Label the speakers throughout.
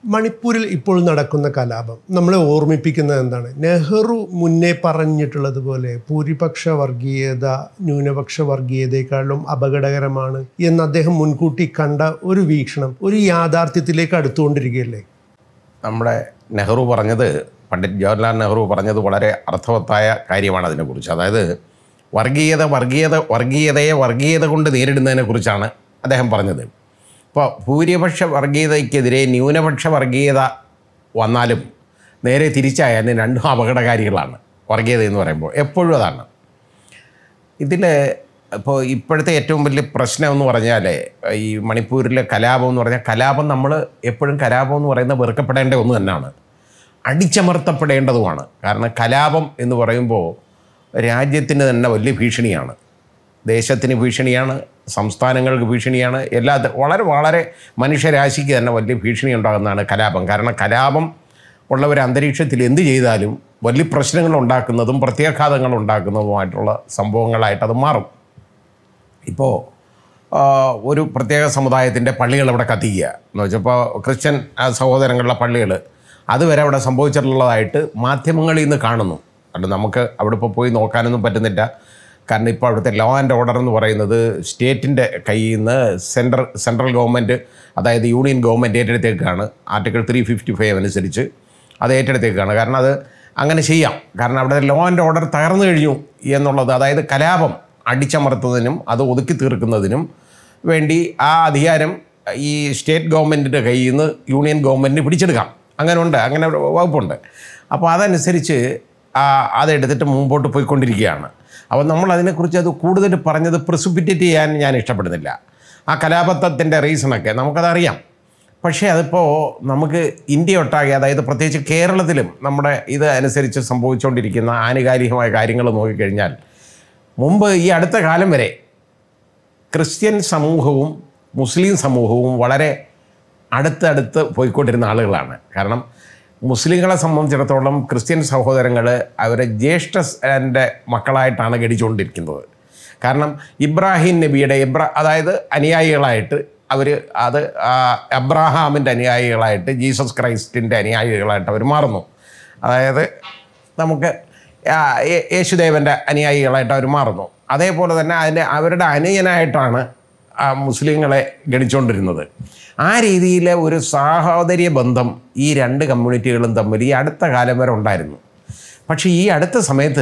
Speaker 1: മണിപ്പൂരിൽ ഇപ്പോൾ നടക്കുന്ന കലാപം നമ്മളെ ഓർമ്മിപ്പിക്കുന്നത് എന്താണ് നെഹ്റു മുന്നേ പറഞ്ഞിട്ടുള്ളതുപോലെ ഭൂരിപക്ഷ വർഗീയത ന്യൂനപക്ഷ വർഗീയതയെക്കാളും അപകടകരമാണ് എന്ന് അദ്ദേഹം മുൻകൂട്ടി കണ്ട ഒരു വീക്ഷണം ഒരു യാഥാർത്ഥ്യത്തിലേക്ക് അടുത്തുകൊണ്ടിരിക്കുകയല്ലേ
Speaker 2: നമ്മുടെ നെഹ്റു പറഞ്ഞത് പണ്ഡിറ്റ് ജവഹർലാൽ നെഹ്റു പറഞ്ഞത് വളരെ അർത്ഥവത്തായ കാര്യമാണ് അതിനെക്കുറിച്ച് അതായത് വർഗീയത വർഗീയത വർഗീയതയെ വർഗീയത കൊണ്ട് നേരിടുന്നതിനെക്കുറിച്ചാണ് അദ്ദേഹം പറഞ്ഞത് ഇപ്പോൾ ഭൂരിപക്ഷ വർഗീയതയ്ക്കെതിരെ ന്യൂനപക്ഷ വർഗീയത വന്നാലും നേരെ തിരിച്ചായാലും രണ്ടും അപകടകാരികളാണ് വർഗീയത എന്ന് പറയുമ്പോൾ എപ്പോഴും അതാണ് ഇതിൽ ഇപ്പോൾ ഇപ്പോഴത്തെ ഏറ്റവും വലിയ പ്രശ്നം എന്ന് പറഞ്ഞാൽ ഈ മണിപ്പൂരിലെ കലാപം എന്ന് പറഞ്ഞാൽ കലാപം നമ്മൾ എപ്പോഴും കലാപം എന്ന് പറയുന്നത് വെറുക്കപ്പെടേണ്ട ഒന്ന് തന്നെയാണ് അടിച്ചമർത്തപ്പെടേണ്ടതുമാണ് കാരണം കലാപം എന്ന് പറയുമ്പോൾ രാജ്യത്തിന് തന്നെ വലിയ ഭീഷണിയാണ് ദേശത്തിന് ഭീഷണിയാണ് സംസ്ഥാനങ്ങൾക്ക് ഭീഷണിയാണ് എല്ലാ വളരെ വളരെ മനുഷ്യരാശിക്ക് തന്നെ വലിയ ഭീഷണി ഉണ്ടാകുന്നതാണ് കലാപം കാരണം കലാപം ഉള്ള ഒരു അന്തരീക്ഷത്തിൽ എന്ത് ചെയ്താലും വലിയ പ്രശ്നങ്ങൾ ഉണ്ടാക്കുന്നതും പ്രത്യാഘാതങ്ങൾ ഉണ്ടാക്കുന്നതുമായിട്ടുള്ള സംഭവങ്ങളായിട്ട് അത് മാറും ഇപ്പോൾ ഒരു പ്രത്യേക സമുദായത്തിൻ്റെ പള്ളികൾ അവിടെ കത്തിക്കുക എന്ന് വെച്ചപ്പോൾ ക്രിസ്ത്യൻ ആ, സഹോദരങ്ങളുടെ പള്ളികൾ അതുവരെ അവിടെ സംഭവിച്ചിട്ടുള്ളതായിട്ട് മാധ്യമങ്ങളിൽ നിന്ന് കാണുന്നു അതുകൊണ്ട് നമുക്ക് അവിടെ ഇപ്പോൾ പോയി നോക്കാനൊന്നും പറ്റുന്നില്ല കാരണം ഇപ്പോൾ അവിടുത്തെ ലോ ആൻഡ് ഓർഡർ എന്ന് പറയുന്നത് സ്റ്റേറ്റിൻ്റെ കയ്യിൽ നിന്ന് സെൻട്രൽ സെൻട്രൽ ഗവൺമെൻറ് അതായത് യൂണിയൻ ഗവൺമെൻറ് ഏറ്റെടുത്തേക്കാണ് ആർട്ടിക്കിൾ ത്രീ ഫിഫ്റ്റി ഫൈവ് അനുസരിച്ച് അത് ഏറ്റെടുത്തേക്കാണ് കാരണം അത് അങ്ങനെ ചെയ്യാം കാരണം അവിടെ ലോ ആൻഡ് ഓർഡർ തകർന്നു കഴിഞ്ഞു എന്നുള്ളത് അതായത് കലാപം അടിച്ചമർത്തുന്നതിനും അത് ഒതുക്കി തീർക്കുന്നതിനും വേണ്ടി ആ അധികാരം ഈ സ്റ്റേറ്റ് ഗവൺമെൻറ്റിൻ്റെ കയ്യിൽ നിന്ന് യൂണിയൻ ഗവൺമെൻറ്റിന് പിടിച്ചെടുക്കാം അങ്ങനെ ഉണ്ട് അങ്ങനെ ഒരു വകുപ്പുണ്ട് അപ്പോൾ അതനുസരിച്ച് ആ, അതെടുത്തിട്ട് മുമ്പോട്ട് പോയിക്കൊണ്ടിരിക്കുകയാണ് അപ്പോൾ നമ്മൾ അതിനെക്കുറിച്ച് അത് കൂടുതൽ പറഞ്ഞത് പ്രിസിപ്പിറ്റേറ്റ് ചെയ്യാൻ ഞാൻ ഇഷ്ടപ്പെടുന്നില്ല ആ കലാപത്തത്തിൻ്റെ റീസണൊക്കെ നമുക്കതറിയാം പക്ഷേ അതിപ്പോൾ നമുക്ക് ഇന്ത്യ ഒട്ടാകെ അതായത് പ്രത്യേകിച്ച് കേരളത്തിലും നമ്മുടെ ഇത് അനുസരിച്ച് സംഭവിച്ചുകൊണ്ടിരിക്കുന്ന ആനുകാലികമായ കാര്യങ്ങൾ നോക്കിക്കഴിഞ്ഞാൽ മുമ്പ് ഈ അടുത്ത കാലം വരെ ക്രിസ്ത്യൻ സമൂഹവും മുസ്ലിം സമൂഹവും വളരെ അടുത്തടുത്ത് പോയിക്കൊണ്ടിരുന്ന ആളുകളാണ് കാരണം മുസ്ലിങ്ങളെ സംബന്ധിച്ചിടത്തോളം ക്രിസ്ത്യൻ സഹോദരങ്ങൾ അവരെ ജ്യേഷ്ഠൻ്റെ മക്കളായിട്ടാണ് ഗണിച്ചുകൊണ്ടിരിക്കുന്നത് കാരണം ഇബ്രാഹിം നബിയുടെ ഇബ്രാ അതായത് അനുയായികളായിട്ട് അവർ അത് ആ, അബ്രാഹാമിൻ്റെ അനുയായികളായിട്ട് ജീസസ് ക്രൈസ്റ്റിൻ്റെ അനുയായികളായിട്ട് അവർ മാറുന്നു അതായത് നമുക്ക് ആ, യേ- യേശുദേവൻ്റെ അനുയായികളായിട്ട് അവർ മാറുന്നു അതേപോലെ തന്നെ അതിൻ്റെ അവരുടെ അനുജനായിട്ടാണ് ആ മുസ്ലിങ്ങളെ ഗണിച്ചുകൊണ്ടിരുന്നത് ആ രീതിയിലെ ഒരു സാഹോദര്യ ബന്ധം ഈ രണ്ട് കമ്മ്യൂണിറ്റികളും തമ്മിൽ ഈ അടുത്ത കാലം വരെ ഉണ്ടായിരുന്നു പക്ഷേ ഈ അടുത്ത സമയത്ത്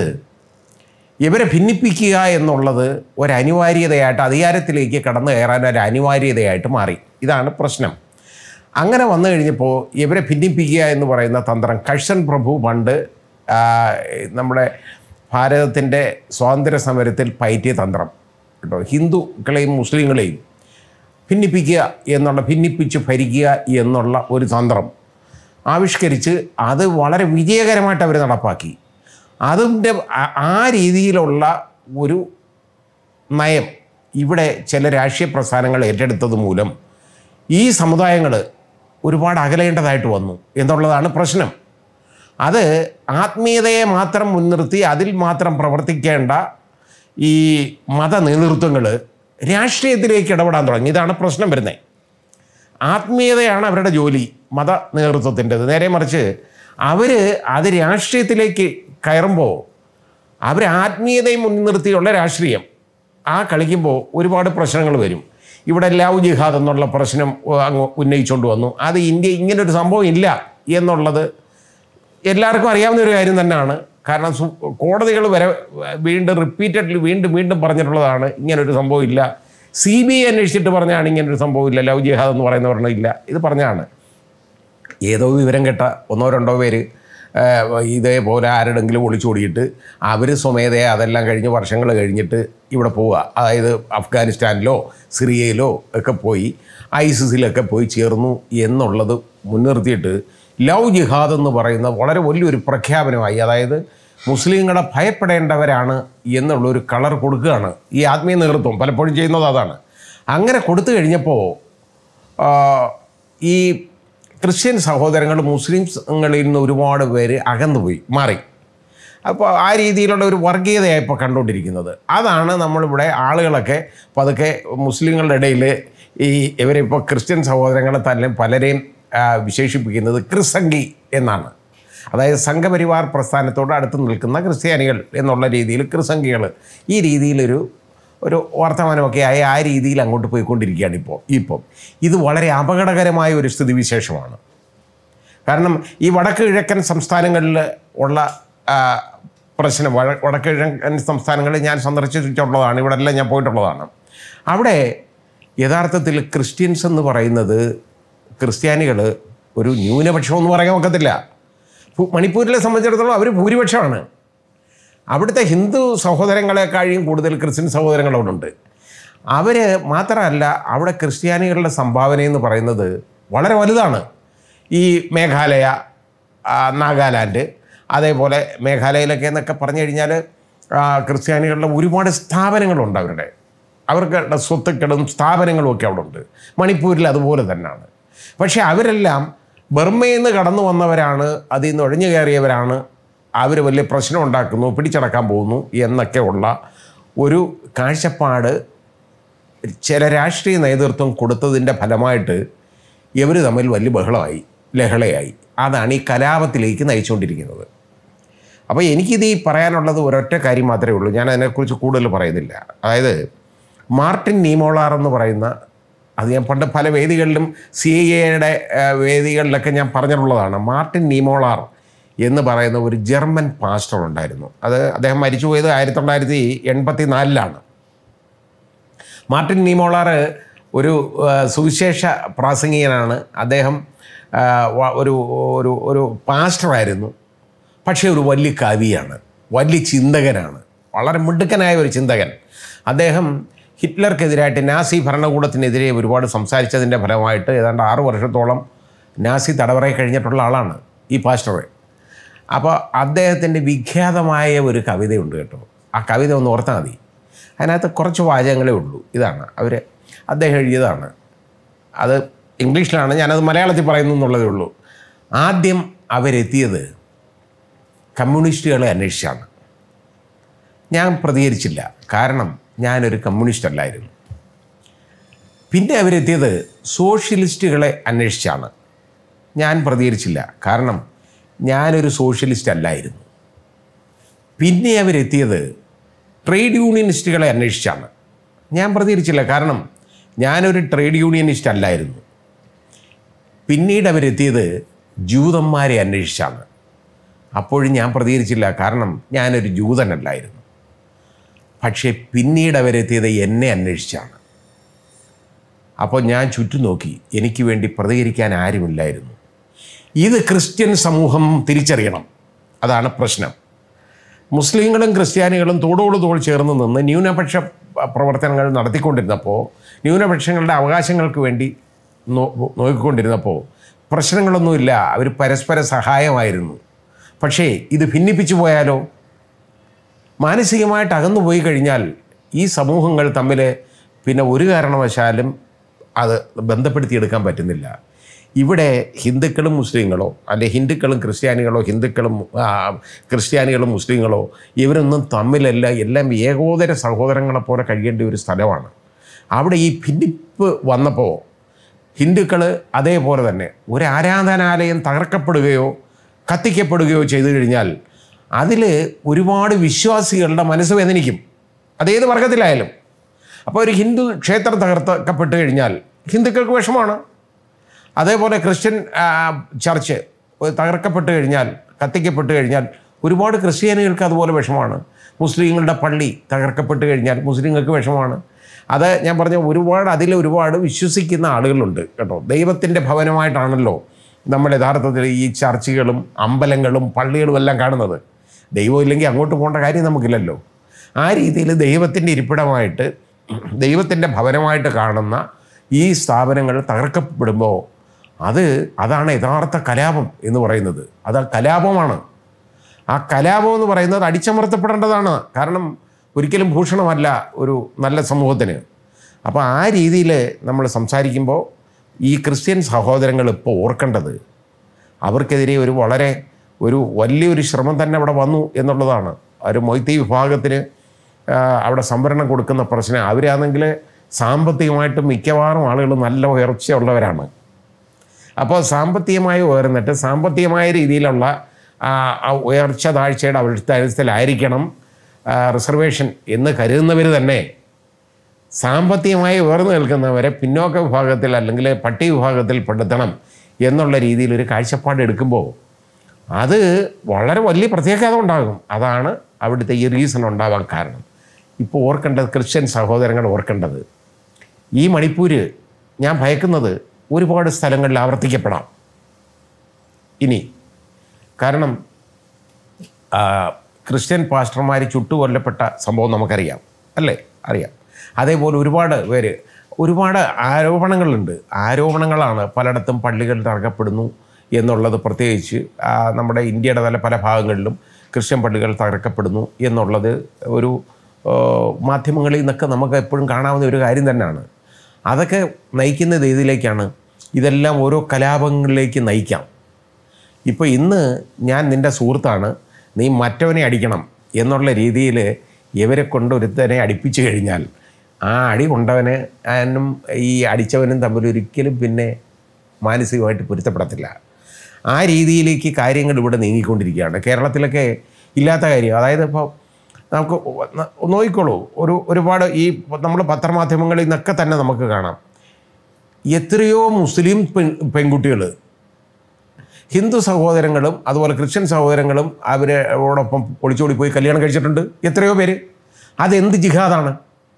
Speaker 2: ഇവരെ ഭിന്നിപ്പിക്കുക എന്നുള്ളത് ഒരു അനിവാര്യതയായിട്ട് അധികാരത്തിലേക്ക് കടന്നു കയറാൻ ഒരു അനിവാര്യതയായിട്ട് മാറി ഇതാണ് പ്രശ്നം അങ്ങനെ വന്നു കഴിഞ്ഞപ്പോൾ ഇവരെ ഭിന്നിപ്പിക്കുക എന്ന് പറയുന്ന തന്ത്രം കഴ്സൺ പ്രഭു പണ്ട് ആ, നമ്മുടെ ഭാരതത്തിൻ്റെ സ്വാതന്ത്ര്യ സമരത്തിൽ പയറ്റിയ തന്ത്രം കേട്ടോ ഹിന്ദുക്കളെയും മുസ്ലിങ്ങളെയും ഭിന്നിപ്പിക്കുക എന്നുള്ള ഭിന്നിപ്പിച്ച് ഭരിക്കുക എന്നുള്ള ഒരു തന്ത്രം ആവിഷ്കരിച്ച് അത് വളരെ വിജയകരമായിട്ട് അവർ നടപ്പാക്കി അതിൻ്റെ ആ- ആ രീതിയിലുള്ള ഒരു നയം ഇവിടെ ചില രാഷ്ട്രീയ പ്രസ്ഥാനങ്ങൾ ഏറ്റെടുത്തത് മൂലം ഈ സമുദായങ്ങൾ ഒരുപാട് അകലേണ്ടതായിട്ട് വന്നു എന്നുള്ളതാണ് പ്രശ്നം അത് ആത്മീയതയെ മാത്രം മുൻനിർത്തി അതിൽ മാത്രം പ്രവർത്തിക്കേണ്ട ഈ മത നേതൃത്വങ്ങൾ രാഷ്ട്രീയത്തിലേക്ക് ഇടപെടാൻ തുടങ്ങി ഇതാണ് പ്രശ്നം വരുന്നത് ആത്മീയതയാണ് അവരുടെ ജോലി മത നേതൃത്വത്തിൻ്റെത് നേരെ മറിച്ച് അവർ അത് രാഷ്ട്രീയത്തിലേക്ക് കയറുമ്പോൾ അവർ ആത്മീയതയും മുൻനിർത്തിയുള്ള രാഷ്ട്രീയം ആ കളിക്കുമ്പോൾ ഒരുപാട് പ്രശ്നങ്ങൾ വരും ഇവിടെ ലവ് ജിഹാദ് എന്നുള്ള പ്രശ്നം ഏഹ്, അങ്ങ് ഉന്നയിച്ചുകൊണ്ട് വന്നു അത് ഇന്ത്യ ഇങ്ങനൊരു സംഭവം ഇല്ല എന്നുള്ളത് എല്ലാവർക്കും അറിയാവുന്ന ഒരു കാര്യം തന്നെയാണ് കാരണം സു കോടതികൾ വരെ വീണ്ടും റിപ്പീറ്റഡ്ലി വീണ്ടും വീണ്ടും പറഞ്ഞിട്ടുള്ളതാണ് ഇങ്ങനൊരു സംഭവം ഇല്ല സി ബി ഐ അന്വേഷിച്ചിട്ട് പറഞ്ഞാണ് ഇങ്ങനൊരു സംഭവം ഇല്ല ലവ് ജിഹാദ് എന്ന് പറയുന്ന പറഞ്ഞ ഇല്ല ഇത് പറഞ്ഞാണ് ഏതോ വിവരം കേട്ട ഒന്നോ രണ്ടോ പേര് ആ, ഇതേപോലെ ആരുടെങ്കിലും ഒളിച്ചോടിയിട്ട് അവർ സ്വമേധയെ അതെല്ലാം കഴിഞ്ഞ് വർഷങ്ങൾ കഴിഞ്ഞിട്ട് ഇവിടെ പോവുക അതായത് അഫ്ഗാനിസ്ഥാനിലോ സിറിയയിലോ ഒക്കെ പോയി ഐസിസിലൊക്കെ പോയി ചേർന്നു എന്നുള്ളത് മുൻനിർത്തിയിട്ട് ലവ് ജിഹാദ് എന്ന് പറയുന്ന വളരെ വലിയൊരു പ്രഖ്യാപനമായി അതായത് മുസ്ലിങ്ങളെ ഭയപ്പെടേണ്ടവരാണ് എന്നുള്ളൊരു കളർ കൊടുക്കുകയാണ് ഈ ആത്മീയ നേതൃത്വം പലപ്പോഴും ചെയ്യുന്നത് അതാണ് അങ്ങനെ കൊടുത്തു കഴിഞ്ഞപ്പോൾ ആ, ഈ ക്രിസ്ത്യൻ സഹോദരങ്ങൾ മുസ്ലിംസുകളിൽ നിന്ന് ഒരുപാട് പേര് അകന്നുപോയി മാറി അപ്പോൾ ആ രീതിയിലുള്ള ഒരു വർഗീയതയാണ് ഇപ്പോൾ കണ്ടുകൊണ്ടിരിക്കുന്നത് അതാണ് നമ്മളിവിടെ ആളുകളൊക്കെ പതുക്കെ മുസ്ലിങ്ങളുടെ ഇടയിൽ ഈ ഇവരിപ്പോൾ ക്രിസ്ത്യൻ സഹോദരങ്ങളെ തന്നെ പലരെയും ആ, വിശേഷിപ്പിക്കുന്നത് ക്രിസംഗി എന്നാണ് അതായത് സംഘപരിവാർ പ്രസ്ഥാനത്തോട് അടുത്ത് നിൽക്കുന്ന ക്രിസ്ത്യാനികൾ എന്നുള്ള രീതിയിൽ ക്രിസംഗികൾ ഈ രീതിയിലൊരു ഒരു വർത്തമാനമൊക്കെ ആയി ആ രീതിയിൽ അങ്ങോട്ട് പോയിക്കൊണ്ടിരിക്കുകയാണ് ഇപ്പോൾ ഇപ്പം ഇത് വളരെ അപകടകരമായ ഒരു സ്ഥിതിവിശേഷമാണ് കാരണം ഈ വടക്ക് കിഴക്കൻ സംസ്ഥാനങ്ങളിൽ ഉള്ള ആ, പ്രശ്നം വട- വടക്ക് കിഴക്കൻ സംസ്ഥാനങ്ങളിൽ ഞാൻ സന്ദർശിച്ചിട്ടുള്ളതാണ് ഇവിടെ എല്ലാം ഞാൻ പോയിട്ടുള്ളതാണ് അവിടെ യഥാർത്ഥത്തിൽ ക്രിസ്ത്യൻസ് എന്ന് പറയുന്നത് ക്രിസ്ത്യാനികൾ ഒരു ന്യൂനപക്ഷം എന്ന് പറയാൻ ഒക്കത്തില്ല ഭൂ- മണിപ്പൂരിലെ സംബന്ധിച്ചിടത്തോളം അവർ ഭൂരിപക്ഷമാണ് അവിടുത്തെ ഹിന്ദു സഹോദരങ്ങളെക്കാളും കൂടുതൽ ക്രിസ്ത്യൻ സഹോദരങ്ങൾ അവിടെ ഉണ്ട് അവർ മാത്രമല്ല അവിടെ ക്രിസ്ത്യാനികളുടെ സംഭാവന എന്ന് പറയുന്നത് വളരെ വലുതാണ് ഈ മേഘാലയ ആ, നാഗാലാൻഡ് അതേപോലെ മേഘാലയയിലൊക്കെ എന്നൊക്കെ പറഞ്ഞു കഴിഞ്ഞാൽ ആ, ക്രിസ്ത്യാനികളുടെ ഒരുപാട് സ്ഥാപനങ്ങളുണ്ട് അവരുടെ അവർക്ക് സ്വത്തുക്കളും സ്ഥാപനങ്ങളും ഒക്കെ അവിടെ ഉണ്ട് മണിപ്പൂരിൽ അതുപോലെ തന്നെയാണ് പക്ഷേ അവരെല്ലാം ബർമയിൽ നിന്ന് കടന്നു വന്നവരാണ് അതിൽ നിന്ന് ഒഴിഞ്ഞു കയറിയവരാണ് അവർ വലിയ പ്രശ്നം ഉണ്ടാക്കുന്നു പിടിച്ചടക്കാൻ പോകുന്നു എന്നൊക്കെ ഉള്ള ഒരു കാഴ്ചപ്പാട് ചില രാഷ്ട്രീയ നേതൃത്വം കൊടുത്തതിൻ്റെ ഫലമായിട്ട് ഇവർ തമ്മിൽ വലിയ ബഹളമായി ലഹളയായി അതാണ് ഈ കലാപത്തിലേക്ക് നയിച്ചുകൊണ്ടിരിക്കുന്നത് അപ്പോൾ എനിക്കിത് ഈ പറയാനുള്ളത് ഒരൊറ്റ കാര്യം മാത്രമേ ഉള്ളൂ ഞാൻ അതിനെക്കുറിച്ച് കൂടുതൽ പറയുന്നില്ല അതായത് മാർട്ടിൻ നീമോളാർ എന്ന് പറയുന്ന അത് ഞാൻ പണ്ട് പല വേദികളിലും സി എയുടെ വേദികളിലൊക്കെ ഞാൻ പറഞ്ഞിട്ടുള്ളതാണ് മാർട്ടിൻ നീമോളാർ എന്ന് പറയുന്ന ഒരു ജർമ്മൻ പാസ്റ്റർ ഉണ്ടായിരുന്നു അത് അദ്ദേഹം മരിച്ചുപോയത് ആയിരത്തി തൊള്ളായിരത്തി എൺപത്തി നാലിലാണ് മാർട്ടിൻ നീമോളാർ ഒരു ആ, സുവിശേഷ പ്രാസംഗികനാണ് അദ്ദേഹം ആ, വ- ഒരു ഒരു ഒരു പാസ്റ്ററായിരുന്നു പക്ഷേ ഒരു വലിയ കവിയാണ് വലിയ ചിന്തകനാണ് വളരെ മിടുക്കനായ ഒരു ചിന്തകൻ അദ്ദേഹം ഹിറ്റ്ലർക്കെതിരായിട്ട് നാസി ഭരണകൂടത്തിനെതിരെ ഒരുപാട് സംസാരിച്ചതിൻ്റെ ഫലമായിട്ട് ഏതാണ്ട് ആറു വർഷത്തോളം നാസി തടവറയിൽ കഴിഞ്ഞിട്ടുള്ള ആളാണ് ഈ പാസ്റ്റർ അപ്പോൾ അദ്ദേഹത്തിൻ്റെ വിഖ്യാതമായ ഒരു കവിതയുണ്ട് കേട്ടോ ആ കവിത ഒന്ന് ഓർത്താൽ മതി അതിനകത്ത് കുറച്ച് വാചകങ്ങളേ ഉള്ളൂ ഇതാണ് അവർ അദ്ദേഹം എഴുതിയതാണ് അത് ഇംഗ്ലീഷിലാണ് ഞാനത് മലയാളത്തിൽ പറയുന്നു എന്നുള്ളതേ ഉള്ളൂ ആദ്യം അവരെത്തിയത് കമ്മ്യൂണിസ്റ്റുകളെ അന്വേഷിച്ചാണ് ഞാൻ പ്രതികരിച്ചില്ല കാരണം ഞാനൊരു കമ്മ്യൂണിസ്റ്റ് അല്ലായിരുന്നു പിന്നെ അവരെത്തിയത് സോഷ്യലിസ്റ്റുകളെ അന്വേഷിച്ചാണ് ഞാൻ പ്രതികരിച്ചില്ല കാരണം ഞാനൊരു സോഷ്യലിസ്റ്റ് അല്ലായിരുന്നു പിന്നെ അവരെത്തിയത് ട്രേഡ് യൂണിയനിസ്റ്റുകളെ അന്വേഷിച്ചാണ് ഞാൻ പ്രതികരിച്ചില്ല കാരണം ഞാനൊരു ട്രേഡ് യൂണിയനിസ്റ്റ് അല്ലായിരുന്നു പിന്നീട് അവരെത്തിയത് ജൂതന്മാരെ അന്വേഷിച്ചാണ് അപ്പോഴും ഞാൻ പ്രതികരിച്ചില്ല കാരണം ഞാനൊരു ജൂതനല്ലായിരുന്നു പക്ഷേ പിന്നീട് അവരെത്തിയത് എന്നെ അന്വേഷിച്ചാണ് അപ്പോൾ ഞാൻ ചുറ്റും നോക്കി എനിക്ക് വേണ്ടി പ്രതികരിക്കാൻ ആരുമില്ലായിരുന്നു ഇത് ക്രിസ്ത്യൻ സമൂഹം തിരിച്ചറിയണം അതാണ് പ്രശ്നം മുസ്ലിങ്ങളും ക്രിസ്ത്യാനികളും തോടോട് തോൾ ചേർന്ന് നിന്ന് ന്യൂനപക്ഷ പ്രവർത്തനങ്ങൾ നടത്തിക്കൊണ്ടിരുന്നപ്പോൾ ന്യൂനപക്ഷങ്ങളുടെ അവകാശങ്ങൾക്ക് വേണ്ടി നോ നോക്കിക്കൊണ്ടിരുന്നപ്പോൾ പ്രശ്നങ്ങളൊന്നുമില്ല അവർ പരസ്പര സഹായമായിരുന്നു പക്ഷേ ഇത് ഭിന്നിപ്പിച്ചു പോയാലോ മാനസികമായിട്ട് അകന്നു പോയി കഴിഞ്ഞാൽ ഈ സമൂഹങ്ങൾ തമ്മിൽ പിന്നെ ഒരു കാരണവശാലും അത് ബന്ധപ്പെടുത്തിയെടുക്കാൻ പറ്റുന്നില്ല ഇവിടെ ഹിന്ദുക്കളും മുസ്ലിങ്ങളോ അല്ലെ ഹിന്ദുക്കളും ക്രിസ്ത്യാനികളോ ഹിന്ദുക്കളും ആ, ക്രിസ്ത്യാനികളും മുസ്ലിങ്ങളോ ഇവരൊന്നും തമ്മിലല്ല എല്ലാം ഏകോദര സഹോദരങ്ങളെ പോലെ കഴിയേണ്ട ഒരു സ്ഥലമാണ് അവിടെ ഈ ഭിന്നിപ്പ് വന്നപ്പോൾ ഹിന്ദുക്കൾ അതേപോലെ തന്നെ ഒരു ആരാധനാലയം തകർക്കപ്പെടുകയോ കത്തിക്കപ്പെടുകയോ ചെയ്തു കഴിഞ്ഞാൽ അതിൽ ഒരുപാട് വിശ്വാസികളുടെ മനസ്സ് വേദനിക്കും അതേത് വർഗത്തിലായാലും അപ്പോൾ ഒരു ഹിന്ദു ക്ഷേത്രം തകർക്കപ്പെട്ട് കഴിഞ്ഞാൽ ഹിന്ദുക്കൾക്ക് വിഷമാണ് അതേപോലെ ക്രിസ്ത്യൻ ആ, ചർച്ച് തകർക്കപ്പെട്ട് കഴിഞ്ഞാൽ കത്തിക്കപ്പെട്ട് കഴിഞ്ഞാൽ ഒരുപാട് ക്രിസ്ത്യാനികൾക്ക് അതുപോലെ വിഷമാണ് മുസ്ലിങ്ങളുടെ പള്ളി തകർക്കപ്പെട്ട് കഴിഞ്ഞാൽ മുസ്ലിങ്ങൾക്ക് വിഷമാണ് അത് ഞാൻ പറഞ്ഞ ഒരുപാട് അതിൽ ഒരുപാട് വിശ്വസിക്കുന്ന ആളുകളുണ്ട് കേട്ടോ ദൈവത്തിൻ്റെ ഭവനമായിട്ടാണല്ലോ നമ്മൾ യഥാർത്ഥത്തിൽ ഈ ചർച്ചുകളും അമ്പലങ്ങളും പള്ളികളും എല്ലാം കാണുന്നത് ദൈവം ഇല്ലെങ്കിൽ അങ്ങോട്ട് പോകേണ്ട കാര്യം നമുക്കില്ലല്ലോ ആ രീതിയിൽ ദൈവത്തിൻ്റെ ഇരിപ്പിടമായിട്ട് ദൈവത്തിൻ്റെ ഭവനമായിട്ട് കാണുന്ന ഈ സ്ഥാപനങ്ങൾ തകർക്കപ്പെടുമ്പോൾ അത് അതാണ് യഥാർത്ഥ കലാപം എന്ന് പറയുന്നത് അത് കലാപമാണ് ആ കലാപം എന്ന് പറയുന്നത് അടിച്ചമർത്തപ്പെടേണ്ടതാണ് കാരണം ഒരിക്കലും ഭൂഷണമല്ല ഒരു നല്ല സമൂഹത്തിന് അപ്പോൾ ആ രീതിയിൽ നമ്മൾ സംസാരിക്കുമ്പോൾ ഈ ക്രിസ്ത്യൻ സഹോദരങ്ങൾ ഇപ്പോൾ ഓർക്കേണ്ടത് അവർക്കെതിരെ ഒരു വളരെ ഒരു വലിയൊരു ശ്രമം തന്നെ അവിടെ വന്നു എന്നുള്ളതാണ് ഒരു മൊയ്ത്തി വിഭാഗത്തിന് ആ, അവിടെ സംവരണം കൊടുക്കുന്ന പ്രശ്നം അവരാണെങ്കിൽ സാമ്പത്തികമായിട്ട് മിക്കവാറും ആളുകൾ നല്ല ഉയർച്ചയുള്ളവരാണ് അപ്പോൾ സാമ്പത്തികമായി ഉയർന്നിട്ട് സാമ്പത്തികമായ രീതിയിലുള്ള ആ, ആ ഉയർച്ച താഴ്ചയുടെ അടിസ്ഥാനത്തിലായിരിക്കണം ആ, റിസർവേഷൻ എന്ന് കരുതുന്നവർ തന്നെ സാമ്പത്തികമായി ഉയർന്നു നിൽക്കുന്നവരെ പിന്നോക്ക വിഭാഗത്തിൽ അല്ലെങ്കിൽ പട്ടിക വിഭാഗത്തിൽ പെടുത്തണം എന്നുള്ള രീതിയിൽ ഒരു കാഴ്ചപ്പാട് എടുക്കുമ്പോൾ അത് വളരെ വലിയ പ്രത്യേകത ഉണ്ടാകും അതാണ് അവിടുത്തെ ഈ റീസൺ ഉണ്ടാവാൻ കാരണം ഇപ്പോൾ ഓർക്കേണ്ടത് ക്രിസ്ത്യൻ സഹോദരങ്ങൾ ഓർക്കേണ്ടത് ഈ മണിപ്പൂര് ഞാൻ ഭയക്കുന്നത് ഒരുപാട് സ്ഥലങ്ങളിൽ ആവർത്തിക്കപ്പെടാം ഇനി കാരണം ആ, ക്രിസ്ത്യൻ പാസ്റ്റർമാർ ചുട്ടുകൊല്ലപ്പെട്ട സംഭവം നമുക്കറിയാം അല്ലേ അറിയാം അതേപോലെ ഒരുപാട് പേര് ഒരുപാട് ആരോപണങ്ങളുണ്ട് ആരോപണങ്ങളാണ് പലയിടത്തും പള്ളികൾ തകർക്കപ്പെടുന്നു എന്നുള്ളത് പ്രത്യേകിച്ച് ആ, നമ്മുടെ ഇന്ത്യയുടെ പല പല ഭാഗങ്ങളിലും ക്രിസ്ത്യൻ പള്ളികൾ തകർക്കപ്പെടുന്നു എന്നുള്ളത് ഒരു ആ, മാധ്യമങ്ങളിൽ നിന്നൊക്കെ നമുക്ക് എപ്പോഴും കാണാവുന്ന ഒരു കാര്യം തന്നെയാണ് അതൊക്കെ നയിക്കുന്നത് ഏതിലേക്കാണ് ഇതെല്ലാം ഓരോ കലാപങ്ങളിലേക്ക് നയിക്കാം ഇപ്പോൾ ഇന്ന് ഞാൻ നിൻ്റെ സുഹൃത്താണ് നീ മറ്റവനെ അടിക്കണം എന്നുള്ള രീതിയിൽ ഇവരെ കൊണ്ട് ഒരുത്തനെ അടിപ്പിച്ചു കഴിഞ്ഞാൽ ആ അടി കൊണ്ടവന് അവനും ഈ അടിച്ചവനും തമ്മിൽ ഒരിക്കലും പിന്നെ മാനസികമായിട്ട് പൊരുത്തപ്പെടത്തില്ല ആ രീതിയിലേക്ക് കാര്യങ്ങൾ ഇവിടെ നീങ്ങിക്കൊണ്ടിരിക്കുകയാണ് കേരളത്തിലൊക്കെ ഇല്ലാത്ത കാര്യം അതായത് ഇപ്പോൾ നമുക്ക് ന- നോക്കിക്കോളൂ ഒരു ഒരുപാട് ഈ നമ്മൾ പത്രമാധ്യമങ്ങളിൽ നിന്നൊക്കെ തന്നെ നമുക്ക് കാണാം എത്രയോ മുസ്ലിം പെൺ പെൺകുട്ടികൾ ഹിന്ദു സഹോദരങ്ങളും അതുപോലെ ക്രിസ്ത്യൻ സഹോദരങ്ങളും അവരോടൊപ്പം ഒളിച്ചോടി പോയി കല്യാണം കഴിച്ചിട്ടുണ്ട് എത്രയോ പേര് അതെന്ത് ജിഹാദാണ്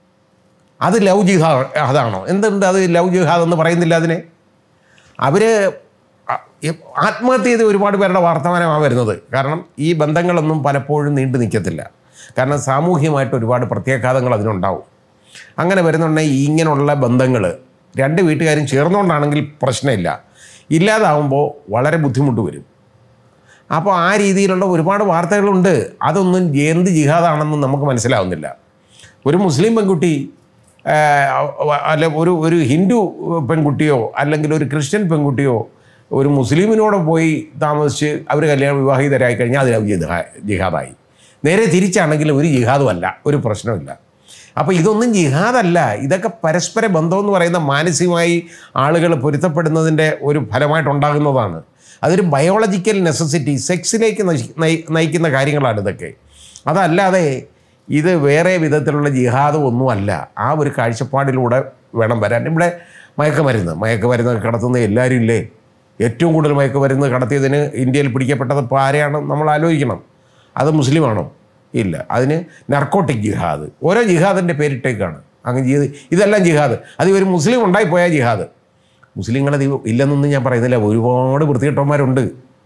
Speaker 2: അത് ലവ് ജിഹാദ് അതാണോ എന്തുണ്ട് അത് ലവ് ജിഹാദ് എന്ന് പറയുന്നില്ല അതിനെ അവർ ആത്മഹത്യ ചെയ്ത് ഒരുപാട് പേരുടെ വർത്തമാനമാണ് വരുന്നത് കാരണം ഈ ബന്ധങ്ങളൊന്നും പലപ്പോഴും നീണ്ടു നിൽക്കത്തില്ല കാരണം സാമൂഹ്യമായിട്ട് ഒരുപാട് പ്രത്യാഘാതങ്ങൾ അതിനുണ്ടാവും അങ്ങനെ വരുന്നുണ്ടെങ്കിൽ ഇങ്ങനെയുള്ള ബന്ധങ്ങൾ രണ്ട് വീട്ടുകാരും ചേർന്നുകൊണ്ടാണെങ്കിൽ പ്രശ്നമില്ല ഇല്ലാതാവുമ്പോൾ വളരെ ബുദ്ധിമുട്ട് വരും അപ്പോൾ ആ രീതിയിലുള്ള ഒരുപാട് വാർത്തകളുണ്ട് അതൊന്നും എന്ത് ജിഹാദാണെന്ന് നമുക്ക് മനസ്സിലാവുന്നില്ല ഒരു മുസ്ലിം പെൺകുട്ടി ആ, അല്ല ഒരു ഒരു ഹിന്ദു പെൺകുട്ടിയോ അല്ലെങ്കിൽ ഒരു ക്രിസ്ത്യൻ പെൺകുട്ടിയോ ഒരു മുസ്ലിമിനോട് പോയി താമസിച്ച് അവർ കല്യാണം വിവാഹിതരായി കഴിഞ്ഞാൽ അത് ജിഹാ ജിഹാദായി നേരെ തിരിച്ചാണെങ്കിൽ ഒരു ജിഹാദും അല്ല ഒരു പ്രശ്നമില്ല അപ്പോൾ ഇതൊന്നും ജിഹാദല്ല ഇതൊക്കെ പരസ്പര ബന്ധമെന്ന് പറയുന്ന മാനസികമായി ആളുകൾ പൊരുത്തപ്പെടുന്നതിൻ്റെ ഒരു ഫലമായിട്ടുണ്ടാകുന്നതാണ് അതൊരു ബയോളജിക്കൽ നെസസിറ്റി സെക്സിലേക്ക് നശി- നയി- നയിക്കുന്ന കാര്യങ്ങളാണ് ഇതൊക്കെ അതല്ലാതെ ഇത് വേറെ വിധത്തിലുള്ള ജിഹാദ് ഒന്നുമല്ല ആ ഒരു കാഴ്ചപ്പാടിലൂടെ വേണം വരാൻ ഇവിടെ മയക്കുമരുന്ന് മയക്കുമരുന്ന് കടത്തുന്ന എല്ലാവരും ഇല്ലേ ഏറ്റവും കൂടുതൽ മയക്കുമരുന്ന് കടത്തിയതിന് ഇന്ത്യയിൽ പിടിക്കപ്പെട്ടത് ഇപ്പോൾ ആരെയാണ് നമ്മൾ ആലോചിക്കണം അത് മുസ്ലിമാണോ ഇല്ല അതിന് നർക്കോട്ടിക് ജിഹാദ് ഓരോ ജിഹാദിൻ്റെ പേരിട്ടേക്കാണ് അങ്ങ് ചെയ്ത് ഇതെല്ലാം ജിഹാദ് അത് ഒരു മുസ്ലിം ഉണ്ടായിപ്പോയ ജിഹാദ് മുസ്ലിങ്ങളത് ഇല്ലെന്നൊന്നും ഞാൻ പറയുന്നില്ല ഒരുപാട് വൃത്തികെട്ടന്മാരുണ്ട്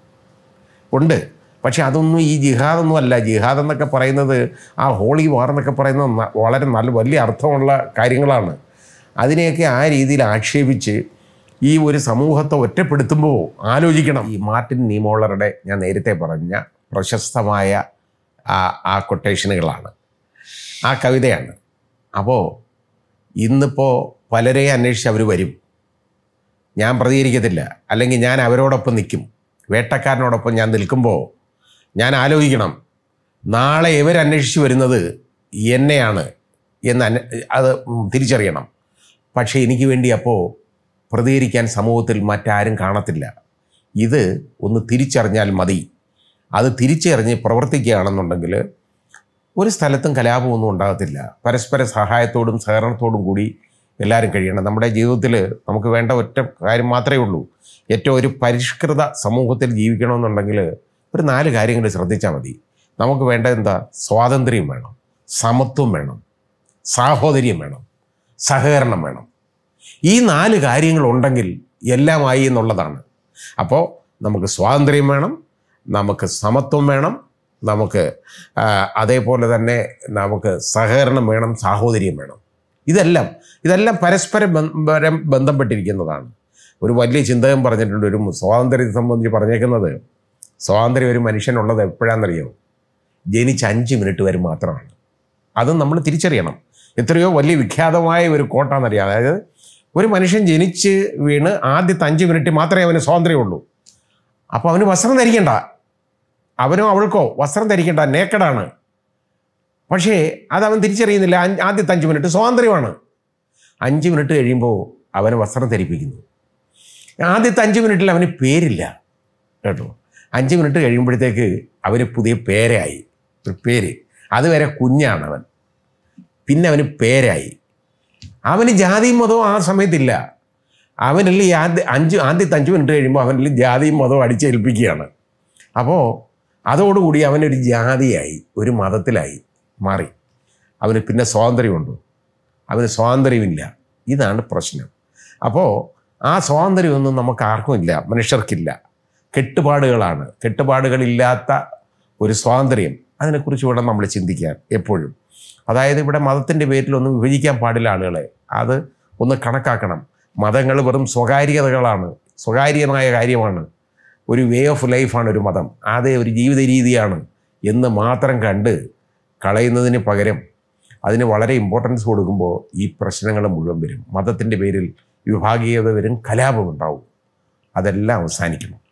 Speaker 2: ഉണ്ട് പക്ഷെ അതൊന്നും ഈ ജിഹാദൊന്നും അല്ല ജിഹാദ് എന്നൊക്കെ പറയുന്നത് ആ ഹോളി വാർ എന്നൊക്കെ പറയുന്നത് ന- വളരെ നല്ല വലിയ അർത്ഥമുള്ള കാര്യങ്ങളാണ് അതിനെയൊക്കെ ആ രീതിയിൽ ആക്ഷേപിച്ച് ഈ ഒരു സമൂഹത്തെ ഒറ്റപ്പെടുത്തുമ്പോൾ ആലോചിക്കണം ഈ മാർട്ടിൻ നീമോളറുടെ ഞാൻ നേരത്തെ പറഞ്ഞ പ്രശസ്തമായ ആ ആ കൊട്ടേഷനുകളാണ് ആ കവിതയാണ് അപ്പോൾ ഇന്നിപ്പോൾ പലരെ അന്വേഷിച്ച് അവർ വരും ഞാൻ പ്രതികരിക്കത്തില്ല അല്ലെങ്കിൽ ഞാൻ അവരോടൊപ്പം നിൽക്കും വേട്ടക്കാരനോടൊപ്പം ഞാൻ നിൽക്കുമ്പോൾ ഞാൻ ആലോചിക്കണം നാളെ ഇവരന്വേഷിച്ച് വരുന്നത് എന്നെയാണ് എന്ന് അന്വ- അത് തിരിച്ചറിയണം പക്ഷേ എനിക്ക് വേണ്ടി അപ്പോൾ പ്രതികരിക്കാൻ സമൂഹത്തിൽ മറ്റാരും കാണത്തില്ല ഇത് ഒന്ന് തിരിച്ചറിഞ്ഞാൽ മതി അത് തിരിച്ചറിഞ്ഞ് പ്രവർത്തിക്കുകയാണെന്നുണ്ടെങ്കിൽ ഒരു സ്ഥലത്തും കലാപമൊന്നും ഉണ്ടാകത്തില്ല പരസ്പര സഹായത്തോടും സഹകരണത്തോടും കൂടി എല്ലാവരും കഴിയണം നമ്മുടെ ജീവിതത്തിൽ നമുക്ക് വേണ്ട ഒറ്റ കാര്യം മാത്രമേ ഉള്ളൂ ഏറ്റവും ഒരു പരിഷ്കൃത സമൂഹത്തിൽ ജീവിക്കണമെന്നുണ്ടെങ്കിൽ ഒരു നാല് കാര്യങ്ങൾ ശ്രദ്ധിച്ചാൽ മതി നമുക്ക് വേണ്ട എന്താ സ്വാതന്ത്ര്യം വേണം സമത്വം വേണം സാഹോദര്യം വേണം സഹകരണം വേണം ഈ നാല് കാര്യങ്ങളുണ്ടെങ്കിൽ എല്ലാമായി എന്നുള്ളതാണ് അപ്പോൾ നമുക്ക് സ്വാതന്ത്ര്യം വേണം നമുക്ക് സമത്വം വേണം നമുക്ക് ആ, അതേപോലെ തന്നെ നമുക്ക് സഹകരണം വേണം സാഹോദര്യം വേണം ഇതെല്ലാം ഇതെല്ലാം പരസ്പരം ബന്ധം ബന്ധപ്പെട്ടിരിക്കുന്നതാണ് ഒരു വലിയ ചിന്തകൻ പറഞ്ഞിട്ടുണ്ട് ഒരു സ്വാതന്ത്ര്യത്തെ സംബന്ധിച്ച് പറഞ്ഞേക്കുന്നത് സ്വാതന്ത്ര്യം ഒരു മനുഷ്യനുള്ളത് എപ്പോഴാണെന്നറിയോ ജനിച്ച് അഞ്ച് മിനിറ്റ് വരെ മാത്രമാണ് അതും നമ്മൾ തിരിച്ചറിയണം എത്രയോ വലിയ വിഖ്യാതമായ ഒരു കോട്ടാണെന്നറിയാം അതായത് ഒരു മനുഷ്യൻ ജനിച്ച് വീണ് ആദ്യത്തെ അഞ്ച് മിനിറ്റ് മാത്രമേ അവന് സ്വാതന്ത്ര്യമുള്ളൂ അപ്പോൾ അവന് വസ്ത്രം ധരിക്കണ്ട അവനോ അവൾക്കോ വസ്ത്രം ധരിക്കണ്ട നേക്കടാണ് പക്ഷേ അതവൻ തിരിച്ചറിയുന്നില്ല അഞ്ച് ആദ്യത്തെ അഞ്ച് മിനിറ്റ് സ്വാതന്ത്ര്യമാണ് അഞ്ച് മിനിറ്റ് കഴിയുമ്പോൾ അവന് വസ്ത്രം ധരിപ്പിക്കുന്നു ആദ്യത്തെ അഞ്ച് മിനിറ്റിൽ അവന് പേരില്ല കേട്ടോ അഞ്ച് മിനിറ്റ് കഴിയുമ്പോഴത്തേക്ക് അവന് പുതിയ പേരായി ഒരു പേര് അതുവരെ കുഞ്ഞാണ് അവൻ പിന്നെ അവന് പേരായി അവന് ജാതിയും മതവും ആ സമയത്തില്ല അവനിൽ ഈ ആദ്യ അഞ്ച് ആദ്യത്തെ അഞ്ച് മിനിറ്റ് കഴിയുമ്പോൾ അവനിൽ ജാതിയും മതവും അടിച്ചേൽപ്പിക്കുകയാണ് അപ്പോൾ അതോടുകൂടി അവനൊരു ജാതിയായി ഒരു മതത്തിലായി മാറി അവന് പിന്നെ സ്വാതന്ത്ര്യമുണ്ടോ അവന് സ്വാതന്ത്ര്യമില്ല ഇതാണ് പ്രശ്നം അപ്പോൾ ആ സ്വാതന്ത്ര്യമൊന്നും നമുക്ക് ആർക്കും ഇല്ല മനുഷ്യർക്കില്ല കെട്ടുപാടുകളാണ് കെട്ടുപാടുകളില്ലാത്ത ഒരു സ്വാതന്ത്ര്യം അതിനെക്കുറിച്ച് വേണം നമ്മൾ ചിന്തിക്കാൻ എപ്പോഴും അതായത് ഇവിടെ മതത്തിൻ്റെ പേരിലൊന്നും വിഭജിക്കാൻ പാടില്ല ആളുകളെ അത് ഒന്ന് കണക്കാക്കണം മതങ്ങൾ വെറും സ്വകാര്യതകളാണ് സ്വകാര്യമായ കാര്യമാണ് ഒരു വേ ഓഫ് ലൈഫാണ് ഒരു മതം അതേ ഒരു ജീവിത രീതിയാണ് എന്ന് മാത്രം കണ്ട് കളയുന്നതിന് പകരം അതിന് വളരെ ഇമ്പോർട്ടൻസ് കൊടുക്കുമ്പോൾ ഈ പ്രശ്നങ്ങൾ മുഴുവൻ വരും മതത്തിൻ്റെ പേരിൽ വിഭാഗീയത വരും കലാപമുണ്ടാവും അതെല്ലാം അവസാനിക്കണം